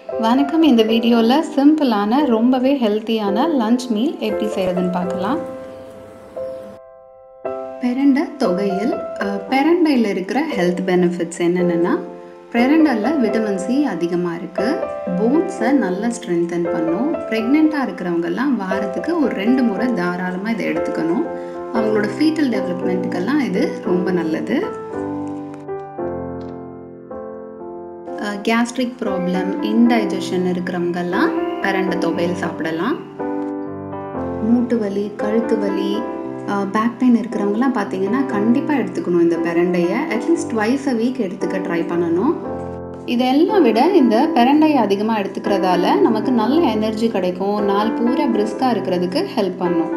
வணக்கம் இந்த வீடியோவில் சிம்பிளான ரொம்பவே ஹெல்த்தியான லஞ்ச் மீல் எப்படி செய்கிறதுன்னு பார்க்கலாம் பெரண்டை தொகையில் பெரண்டையில் இருக்கிற ஹெல்த் பெனிஃபிட்ஸ் என்னென்னா பெரண்டையில் விட்டமின் சி அதிகமாக இருக்குது போன்ஸை நல்லா ஸ்ட்ரென்தன் பண்ணும் ப்ரெக்னெண்ட்டாக இருக்கிறவங்கெல்லாம் வாரத்துக்கு ஒரு ரெண்டு முறை தாராளமாக இதை எடுத்துக்கணும் அவங்களோட ஃபீட்டல் டெவலப்மெண்ட்டுக்கெல்லாம் இது ரொம்ப நல்லது கேஸ்ட்ரிக் ப்ராப்ளம் இன்டைஜஷன் இருக்கிறவங்கெல்லாம் பிரண்டை துவையல் சாப்பிடலாம் மூட்டு வலி கழுத்து வலி பேக் பெயின் இருக்கிறவங்கலாம் பார்த்தீங்கன்னா கண்டிப்பாக எடுத்துக்கணும் இந்த பிரண்டையை அட்லீஸ்ட் ட்வைஸ் அ வீக் எடுத்துக்க ட்ரை பண்ணணும் இதெல்லாம் விட இந்த பிரண்டையை அதிகமாக எடுத்துக்கிறதால நமக்கு நல்ல எனர்ஜி கிடைக்கும் நாள் பூரா பிரிஸ்காக இருக்கிறதுக்கு ஹெல்ப் பண்ணும்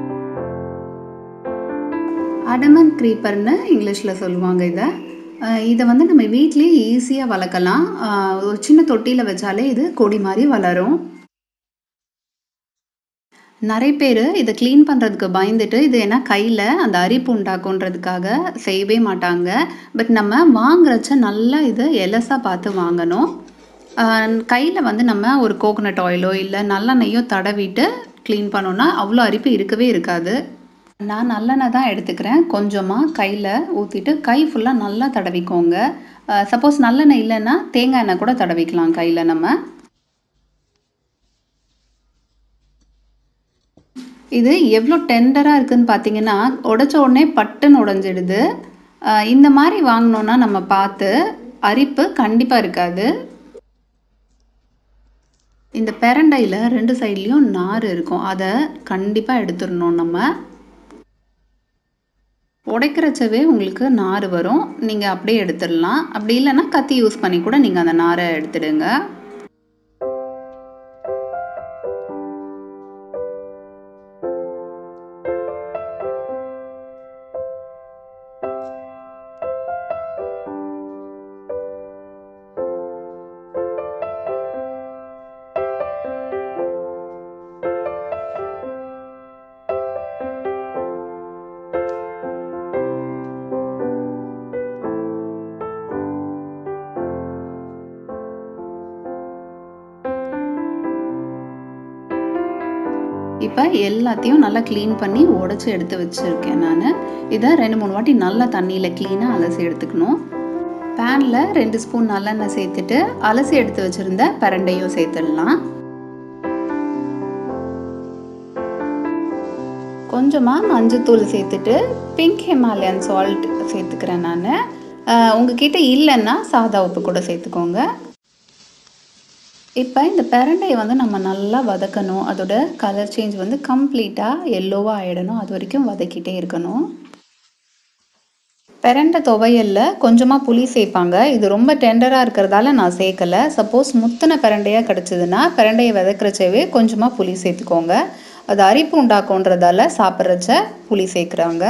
அடமன் க்ரீப்பர்னு இங்கிலீஷில் சொல்லுவாங்க இதை இதை வந்து நம்ம வீட்லேயே ஈஸியாக வளர்க்கலாம் ஒரு சின்ன தொட்டியில் வச்சாலே இது கொடி மாதிரி வளரும் நிறைய பேர் இதை க்ளீன் பண்ணுறதுக்கு பயந்துட்டு இது ஏன்னா கையில் அந்த அரிப்பு உண்டாக்குன்றதுக்காக செய்யவே மாட்டாங்க பட் நம்ம வாங்குறச்ச நல்லா இது எலசாக பார்த்து வாங்கணும் கையில் வந்து நம்ம ஒரு கோகோனட் ஆயிலோ இல்லை நல்லெண்ணெய்யோ தடவிட்டு க்ளீன் பண்ணோன்னா அவ்வளோ அரிப்பு இருக்கவே இருக்காது நான் நல்லெண்ணெய் தான் எடுத்துக்கிறேன் கொஞ்சமாக கையில் ஊற்றிட்டு கை ஃபுல்லாக நல்லா தடவிக்கோங்க சப்போஸ் நல்லெண்ணெய் இல்லைன்னா தேங்காய் எண்ணெய் கூட தடவிக்கலாம் கையில் நம்ம இது எவ்வளோ டெண்டராக இருக்குதுன்னு பார்த்தீங்கன்னா உடச்ச உடனே பட்டுன்னு உடஞ்சிடுது இந்த மாதிரி வாங்கினோன்னா நம்ம பார்த்து அரிப்பு கண்டிப்பாக இருக்காது இந்த பெரண்டையில் ரெண்டு சைட்லேயும் நார் இருக்கும் அதை கண்டிப்பாக எடுத்துடணும் நம்ம உடைக்கிறச்சவே உங்களுக்கு நார் வரும் நீங்கள் அப்படியே எடுத்துடலாம் அப்படி இல்லைன்னா கத்தி யூஸ் பண்ணி கூட நீங்கள் அந்த நாரை எடுத்துடுங்க இப்போ எல்லாத்தையும் நல்லா க்ளீன் பண்ணி உடச்சி எடுத்து வச்சுருக்கேன் நான் இதை ரெண்டு மூணு வாட்டி நல்லா தண்ணியில் க்ளீனாக அலசி எடுத்துக்கணும் பேனில் ரெண்டு ஸ்பூன் நல்லெண்ணெய் சேர்த்துட்டு அலசி எடுத்து வச்சுருந்த பரண்டையும் சேர்த்துடலாம் கொஞ்சமாக மஞ்சத்தூள் சேர்த்துட்டு பிங்க் ஹிமாலயன் சால்ட் சேர்த்துக்கிறேன் நான் உங்ககிட்ட இல்லைன்னா சாதா உப்பு கூட சேர்த்துக்கோங்க இப்போ இந்த பிரண்டையை வந்து நம்ம நல்லா வதக்கணும் அதோட கலர் சேஞ்ச் வந்து கம்ப்ளீட்டாக எல்லோவாக ஆகிடணும் அது வரைக்கும் வதக்கிட்டே இருக்கணும் பிரண்டை துவையலில் கொஞ்சமாக புளி சேர்ப்பாங்க இது ரொம்ப டெண்டராக இருக்கிறதால நான் சேர்க்கலை சப்போஸ் முத்தின பிரண்டையாக கிடச்சிதுன்னா பிரண்டையை வதக்கிறச்சவே கொஞ்சமாக புளி சேர்த்துக்கோங்க அது அரிப்பு உண்டாக்குன்றதால சாப்பிட்றச்ச புளி சேர்க்குறாங்க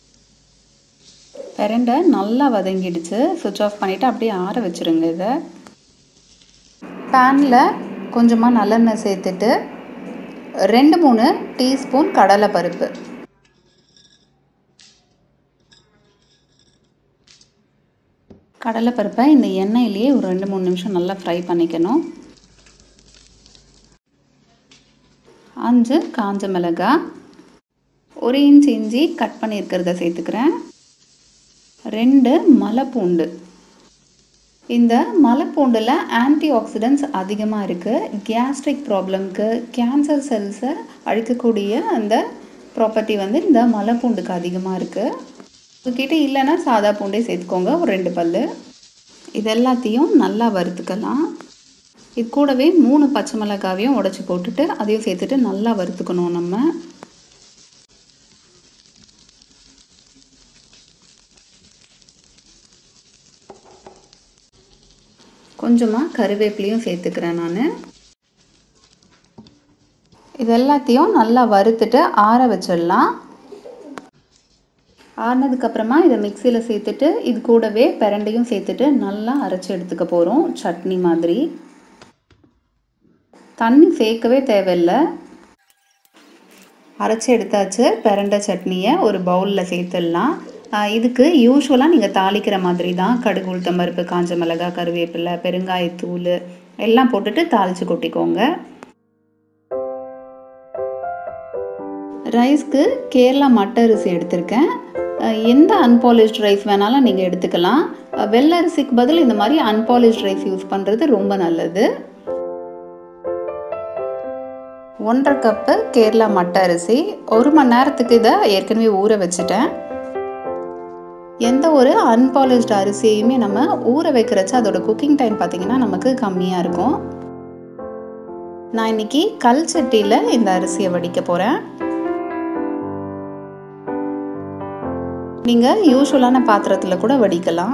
பிரண்டை நல்லா வதங்கிடுச்சு சுவிட்ச் ஆஃப் பண்ணிவிட்டு அப்படியே ஆற வச்சுருங்க இதை பேனில் கொஞ்சமாக நல்லெண்ணெய் சேர்த்துட்டு ரெண்டு மூணு டீஸ்பூன் கடலை பருப்பு கடலை பருப்பை இந்த எண்ணெயிலேயே ஒரு ரெண்டு மூணு நிமிஷம் நல்லா ஃப்ரை பண்ணிக்கணும் அஞ்சு காஞ்ச மிளகாய் ஒரு இன்ச் இஞ்சி கட் பண்ணியிருக்கிறத சேர்த்துக்கிறேன் ரெண்டு மலைப்பூண்டு இந்த மலைப்பூண்டில் ஆன்டி ஆக்சிடென்ட்ஸ் அதிகமாக இருக்குது கேஸ்ட்ரிக் ப்ராப்ளம்க்கு கேன்சர் செல்ஸை அழிக்கக்கூடிய அந்த ப்ராப்பர்ட்டி வந்து இந்த மலைப்பூண்டுக்கு அதிகமாக இருக்குது உங்ககிட்ட இல்லைன்னா சாதா பூண்டே சேர்த்துக்கோங்க ஒரு ரெண்டு பல் இது எல்லாத்தையும் நல்லா வறுத்துக்கலாம் இது கூடவே மூணு பச்சை மிளகாவையும் உடச்சி போட்டுட்டு அதையும் சேர்த்துட்டு நல்லா வறுத்துக்கணும் நம்ம கொஞ்சமாக கருவேப்பிலையும் சேர்த்துக்கிறேன் நான் இது எல்லாத்தையும் நல்லா வறுத்துட்டு ஆற வச்சிடலாம் ஆறினதுக்கப்புறமா இதை மிக்சியில் சேர்த்துட்டு இது கூடவே பிரண்டையும் சேர்த்துட்டு நல்லா அரைச்சி எடுத்துக்க போகிறோம் சட்னி மாதிரி தண்ணி சேர்க்கவே தேவையில்லை அரைச்சி எடுத்தாச்சு பிரண்டை சட்னியை ஒரு பவுலில் சேர்த்துடலாம் இதுக்கு யூஸ்வலாக நீங்கள் தாளிக்கிற மாதிரி தான் கடுகு உளுத்தம் பருப்பு காஞ்ச மிளகாய் கருவேப்பிலை பெருங்காயத்தூள் எல்லாம் போட்டுட்டு தாளித்து கொட்டிக்கோங்க ரைஸ்க்கு கேரளா மட்டை அரிசி எடுத்திருக்கேன் எந்த அன்பாலிஷ்ட் ரைஸ் வேணாலும் நீங்கள் எடுத்துக்கலாம் வெள்ளை அரிசிக்கு பதில் இந்த மாதிரி அன்பாலிஷ்ட் ரைஸ் யூஸ் பண்ணுறது ரொம்ப நல்லது ஒன்றரை கப்பு கேரளா மட்டை அரிசி ஒரு மணி நேரத்துக்கு இதை ஏற்கனவே ஊற வச்சுட்டேன் எந்த ஒரு அன்பாலிஷ்டு அரிசியுமே நம்ம ஊற வைக்கிறச்ச அதோட குக்கிங் டைம் பார்த்திங்கன்னா நமக்கு கம்மியாக இருக்கும் நான் இன்னைக்கு கல் சட்டியில் இந்த அரிசியை வடிக்க போகிறேன் நீங்கள் யூஸ்வலான பாத்திரத்தில் கூட வடிக்கலாம்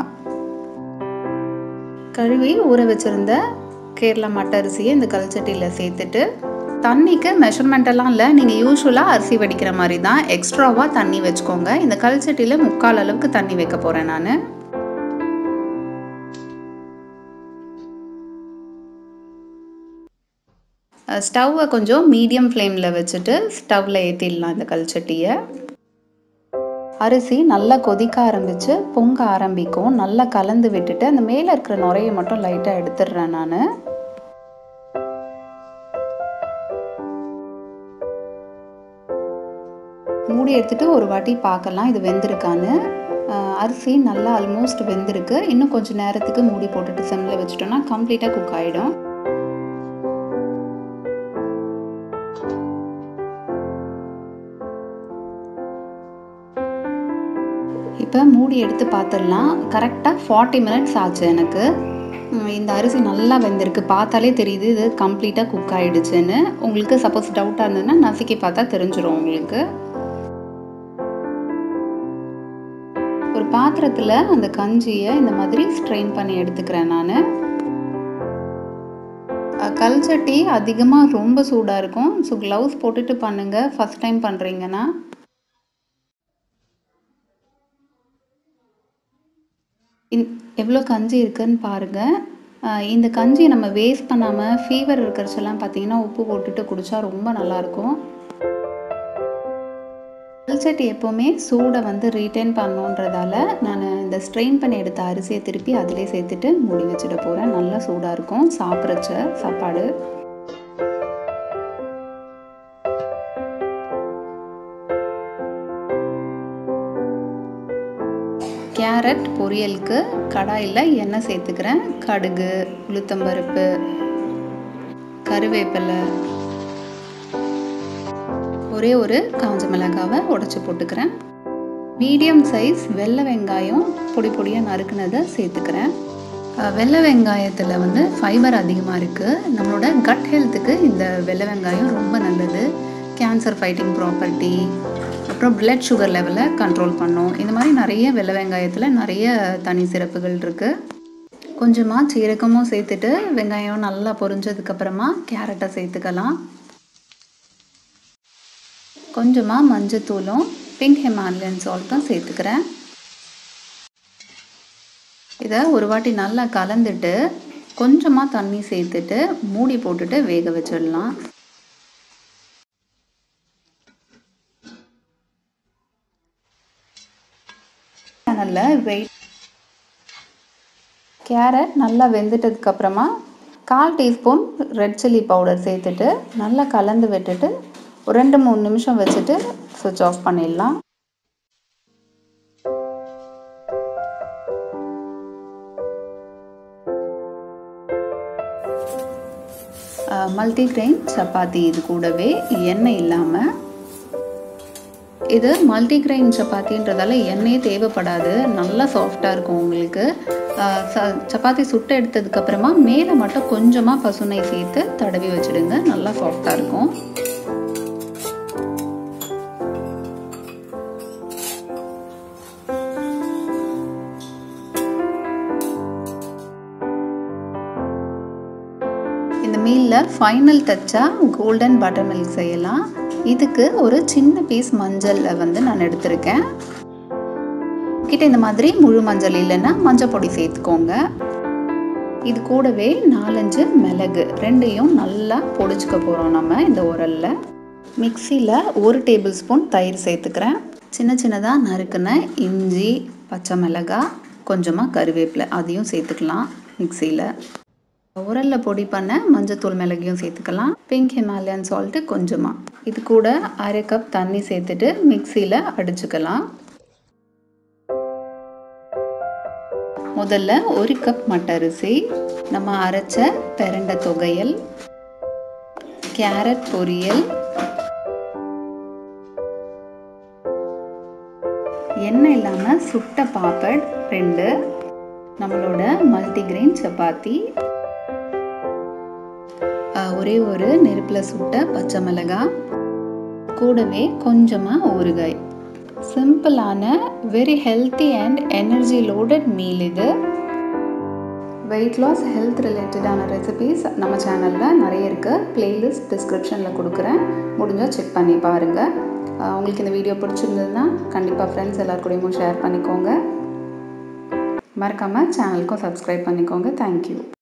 கழுவி ஊற வச்சுருந்த கேரளா மட்டை அரிசியை இந்த கல் சட்டியில் சேர்த்துட்டு தண்ணிக்கு மெஷர்மெண்ட்டெல்லாம் இல்லை நீங்கள் யூஸ்வலாக அரிசி வடிக்கிற மாதிரி தான் எக்ஸ்ட்ராவாக தண்ணி வச்சுக்கோங்க இந்த கல் சட்டியில் முக்கால் அளவுக்கு தண்ணி வைக்க போகிறேன் நான் ஸ்டவ்வை கொஞ்சம் மீடியம் ஃப்ளேமில் வச்சுட்டு ஸ்டவ்வில் ஏற்றிடலாம் இந்த கல் சட்டியை அரிசி நல்லா கொதிக்க ஆரம்பித்து பொங்க ஆரம்பிக்கும் நல்லா கலந்து விட்டுட்டு அந்த மேலே இருக்கிற நுரையை மட்டும் லைட்டாக எடுத்துடுறேன் நான் மூடி எடுத்துகிட்டு ஒரு வாட்டி பார்க்கலாம் இது வெந்திருக்கான்னு அரிசி நல்லா ஆல்மோஸ்ட் வெந்திருக்கு இன்னும் கொஞ்சம் நேரத்துக்கு மூடி போட்டுட்டு சிம்மில் வச்சுட்டோன்னா கம்ப்ளீட்டாக குக் ஆகிடும் இப்போ மூடி எடுத்து பார்த்துடலாம் கரெக்டாக ஃபார்ட்டி மினிட்ஸ் ஆச்சு எனக்கு இந்த அரிசி நல்லா வெந்திருக்கு பார்த்தாலே தெரியுது இது கம்ப்ளீட்டாக குக் ஆகிடுச்சுன்னு உங்களுக்கு சப்போஸ் டவுட்டாக இருந்ததுன்னா நசுக்கி பார்த்தா தெரிஞ்சிடும் உங்களுக்கு ஒரு பாத்திரத்தில் அந்த கஞ்சியை இந்த மாதிரி ஸ்ட்ரெயின் பண்ணி எடுத்துக்கிறேன் நான் கல் சட்டி அதிகமாக ரொம்ப சூடாக இருக்கும் ஸோ க்ளவுஸ் போட்டுட்டு பண்ணுங்கள் ஃபஸ்ட் டைம் பண்ணுறீங்கன்னா இந் எவ்வளோ கஞ்சி இருக்குன்னு பாருங்கள் இந்த கஞ்சியை நம்ம வேஸ்ட் பண்ணாமல் ஃபீவர் இருக்கிறச்செல்லாம் பார்த்தீங்கன்னா உப்பு போட்டுட்டு குடித்தா ரொம்ப நல்லாயிருக்கும் சட்டி எப்போவுமே சூடை வந்து ரீட்டைன் பண்ணுன்றதால நான் இந்த ஸ்ட்ரெயின் பண்ணி எடுத்த அரிசியை திருப்பி அதிலே சேர்த்துட்டு மூடி வச்சுட போகிறேன் நல்லா சூடாக இருக்கும் சாப்பிட்றச்ச சாப்பாடு கேரட் பொரியலுக்கு கடாயில் எண்ணெய் சேர்த்துக்கிறேன் கடுகு உளுத்தம்பருப்பு கருவேப்பிலை ஒரே ஒரு காஞ்ச மிளகாவை உடச்சி போட்டுக்கிறேன் மீடியம் சைஸ் வெள்ளை வெங்காயம் பொடி பொடியாக நறுக்குனதை சேர்த்துக்கிறேன் வெள்ளை வெங்காயத்தில் வந்து ஃபைபர் அதிகமாக இருக்குது நம்மளோட கட் ஹெல்த்துக்கு இந்த வெள்ளை வெங்காயம் ரொம்ப நல்லது கேன்சர் ஃபைட்டிங் ப்ராப்பர்ட்டி அப்புறம் பிளட் சுகர் லெவலை கண்ட்ரோல் பண்ணும் இந்த மாதிரி நிறைய வெள்ளை வெங்காயத்தில் நிறைய தனி சிறப்புகள் இருக்குது கொஞ்சமாக சீரகமும் சேர்த்துட்டு வெங்காயம் நல்லா பொரிஞ்சதுக்கப்புறமா கேரட்டை சேர்த்துக்கலாம் கொஞ்சமாக மஞ்சத்தூளும் பிங்க் ஹிமாலயன் சால்ட்டும் சேர்த்துக்கிறேன் இதை ஒரு வாட்டி நல்லா கலந்துட்டு கொஞ்சமாக தண்ணி சேர்த்துட்டு மூடி போட்டுட்டு வேக வச்சிடலாம் சேனலில் வெயிட் கேரட் நல்லா வெந்துட்டதுக்கப்புறமா கால் டீஸ்பூன் ரெட் சில்லி பவுடர் சேர்த்துட்டு நல்லா கலந்து விட்டுட்டு ஒரு ரெண்டு மூணு நிமிஷம் வச்சுட்டு சுவிட்ச் ஆஃப் பண்ணிடலாம் மல்டிக்ரெயின் சப்பாத்தி இது கூடவே எண்ணெய் இல்லாமல் இது மல்டிக்ரெயின் சப்பாத்தின்றதால எண்ணெயே தேவைப்படாது நல்லா சாஃப்டாக இருக்கும் உங்களுக்கு சப்பாத்தி சுட்டு எடுத்ததுக்கப்புறமா மேலே மட்டும் கொஞ்சமாக பசுனை சேர்த்து தடவி வச்சுடுங்க நல்லா சாஃப்டாக இருக்கும் இந்த மீலில் ஃபைனல் டச்சாக கோல்டன் பட்டர் மில்க் செய்யலாம் இதுக்கு ஒரு சின்ன பீஸ் மஞ்சள் வந்து நான் எடுத்திருக்கேன் கிட்ட இந்த மாதிரி முழு மஞ்சள் இல்லைன்னா மஞ்சள் பொடி சேர்த்துக்கோங்க இது கூடவே நாலஞ்சு மிளகு ரெண்டையும் நல்லா பொடிச்சுக்க போகிறோம் நம்ம இந்த உரலில் மிக்சியில் ஒரு டேபிள் ஸ்பூன் தயிர் சேர்த்துக்கிறேன் சின்ன சின்னதாக நறுக்குன இஞ்சி பச்சை மிளகாய் கொஞ்சமாக கருவேப்பிலை அதையும் சேர்த்துக்கலாம் மிக்சியில் உரலில் பொடி பண்ண மஞ்சத்தூள் மிளகையும் சேர்த்துக்கலாம் பிங்க் ஹிமாலயன் சால்ட்டு கொஞ்சமாக இது கூட அரை கப் தண்ணி சேர்த்துட்டு மிக்சியில் அடிச்சுக்கலாம் முதல்ல ஒரு கப் மட்டரிசி நம்ம அரைச்ச பெரண்ட தொகையல் கேரட் பொரியல் எண்ணெய் இல்லாமல் சுட்ட பாப்பட் ரெண்டு நம்மளோட மல்டிகிரெயின் சப்பாத்தி ஒரே ஒரு நெருப்பில் சுட்ட பச்சை மிளகாய் கூடவே கொஞ்சமாக ஊறுகாய் சிம்பிளான very healthy and energy loaded meal இது வெயிட் லாஸ் ஹெல்த் ரிலேட்டடான ரெசிபீஸ் நம்ம சேனலில் நிறைய இருக்குது ப்ளேலிஸ்ட் டிஸ்கிரிப்ஷனில் கொடுக்குறேன் முடிஞ்சால் செக் பண்ணி பாருங்கள் உங்களுக்கு இந்த வீடியோ பிடிச்சிருந்ததுன்னா கண்டிப்பாக ஃப்ரெண்ட்ஸ் எல்லாருக்கூடையும் ஷேர் பண்ணிக்கோங்க மறக்காமல் சேனலுக்கும் சப்ஸ்கிரைப் பண்ணிக்கோங்க தேங்க்யூ